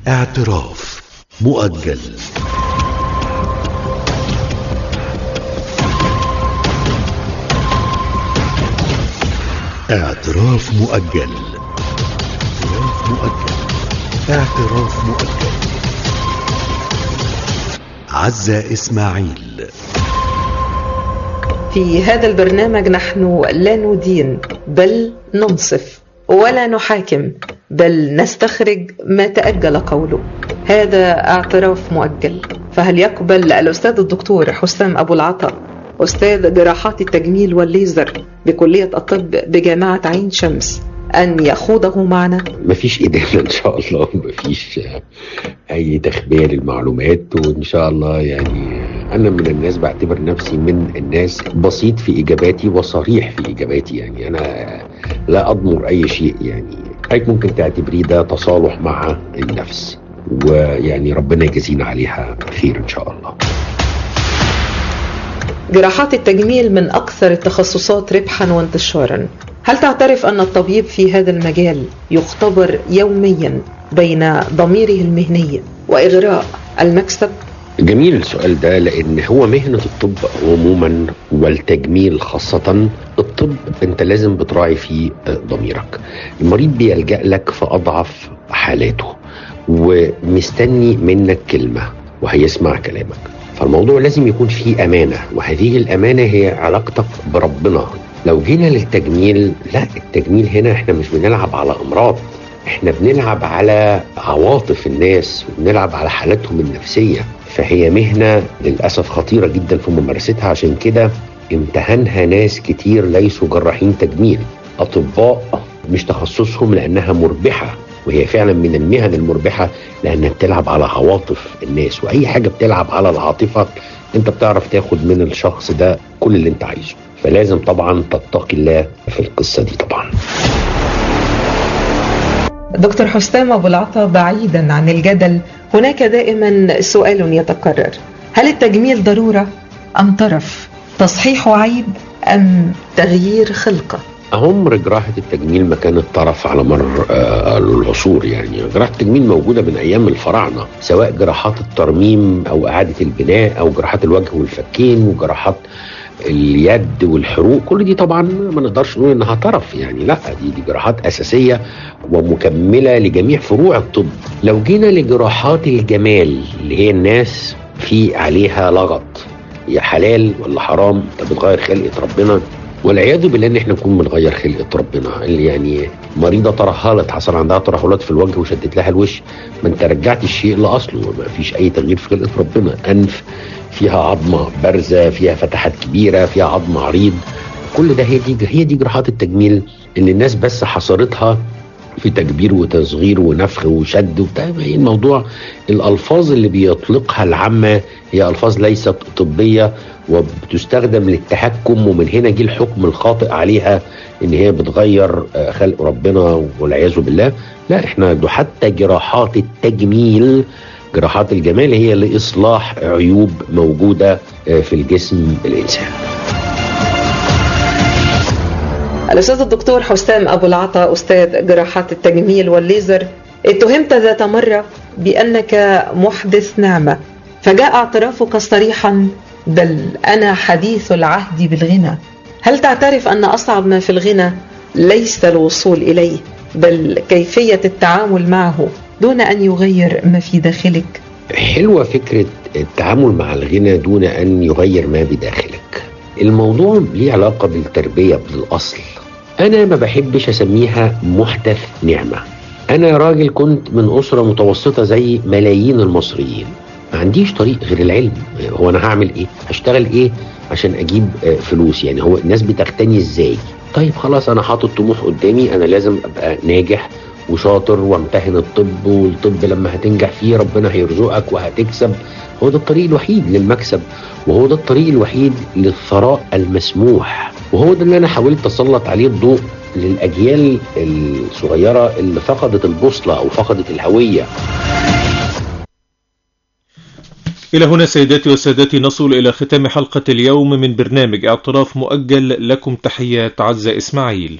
اعتراف مؤجل اعتراف مؤجل اعتراف مؤجل اعتراف مؤجل عزة إسماعيل في هذا البرنامج نحن لا ندين بل ننصف ولا نحاكم بل نستخرج ما تأجل قوله هذا اعتراف مؤجل فهل يقبل الأستاذ الدكتور حسام أبو العطاء أستاذ جراحات التجميل والليزر بكلية الطب بجامعة عين شمس أن يخوضه معنا؟ مفيش إدانة إن شاء الله مفيش أي تخبية للمعلومات وإن شاء الله يعني أنا من الناس بعتبر نفسي من الناس بسيط في إجاباتي وصريح في إجاباتي يعني أنا لا أضمر أي شيء يعني حضرتك ممكن تعتبريه ده تصالح مع النفس ويعني ربنا يجازينا عليها خير إن شاء الله جراحات التجميل من أكثر التخصصات ربحا وانتشارا هل تعترف أن الطبيب في هذا المجال يختبر يوميا بين ضميره المهني وإغراء المكسب؟ جميل السؤال ده لان هو مهنه الطب عموما والتجميل خاصه الطب انت لازم بتراعي فيه ضميرك المريض بيلجا لك في اضعف حالاته ومستني منك كلمه وهيسمع كلامك فالموضوع لازم يكون فيه امانه وهذه الامانه هي علاقتك بربنا لو جينا للتجميل لا التجميل هنا احنا مش بنلعب على امراض احنا بنلعب على عواطف الناس وبنلعب على حالاتهم النفسيه فهي مهنه للاسف خطيره جدا في ممارستها عشان كده امتهنها ناس كتير ليسوا جراحين تجميل اطباء مش تخصصهم لانها مربحه وهي فعلا من المهن المربحه لانها بتلعب على عواطف الناس واي حاجه بتلعب على العاطفه انت بتعرف تاخد من الشخص ده كل اللي انت عايزه فلازم طبعا تتقي الله في القصه دي طبعا دكتور حسام أبو العطا بعيدا عن الجدل هناك دائما سؤال يتكرر هل التجميل ضرورة أم طرف تصحيح عيب أم تغيير خلقة عمر جراحة التجميل ما كانت طرف على مر آه العصور يعني جراحة التجميل موجودة من أيام الفراعنة سواء جراحات الترميم أو إعادة البناء أو جراحات الوجه والفكين وجراحات اليد والحروق كل دي طبعا ما نقدرش نقول انها طرف يعني لا دي دي جراحات اساسيه ومكمله لجميع فروع الطب لو جينا لجراحات الجمال اللي هي الناس في عليها لغط يا حلال ولا حرام انت بتغير خلقه ربنا والعياذ بالله ان احنا نكون بنغير خلقه ربنا اللي يعني مريضه ترهلت حصل عندها ترهلات في الوجه وشدت لها الوش ما انت رجعت الشيء لاصله ما فيش اي تغيير في خلقه ربنا انف فيها عظمه بارزه فيها فتحات كبيره فيها عظم عريض كل ده هي دي هي دي جراحات التجميل اللي الناس بس حصرتها في تكبير وتصغير ونفخ وشد وبتاع هي الموضوع الالفاظ اللي بيطلقها العامه هي الفاظ ليست طبيه وبتستخدم للتحكم ومن هنا جه الحكم الخاطئ عليها ان هي بتغير خلق ربنا والعياذ بالله لا احنا ده حتى جراحات التجميل جراحات الجمال هي لاصلاح عيوب موجوده في الجسم الانسان الأستاذ الدكتور حسام أبو العطا أستاذ جراحات التجميل والليزر اتهمت ذات مرة بأنك محدث نعمة فجاء اعترافك صريحا بل أنا حديث العهد بالغنى هل تعترف أن أصعب ما في الغنى ليس الوصول إليه بل كيفية التعامل معه دون أن يغير ما في داخلك حلوة فكرة التعامل مع الغنى دون أن يغير ما بداخلك الموضوع ليه علاقة بالتربية بالأصل أنا ما بحبش أسميها محدث نعمة أنا راجل كنت من أسرة متوسطة زي ملايين المصريين ما عنديش طريق غير العلم هو أنا هعمل إيه هشتغل إيه عشان أجيب فلوس يعني هو الناس بتغتني إزاي طيب خلاص أنا حاطط طموح قدامي أنا لازم أبقى ناجح وشاطر وامتهن الطب والطب لما هتنجح فيه ربنا هيرزقك وهتكسب هو ده الطريق الوحيد للمكسب وهو ده الطريق الوحيد للثراء المسموح وهو ده اللي انا حاولت اسلط عليه الضوء للاجيال الصغيره اللي فقدت البوصله او فقدت الهويه إلى هنا سيداتي وسادتي نصل إلى ختام حلقة اليوم من برنامج اعتراف مؤجل لكم تحيات عزة إسماعيل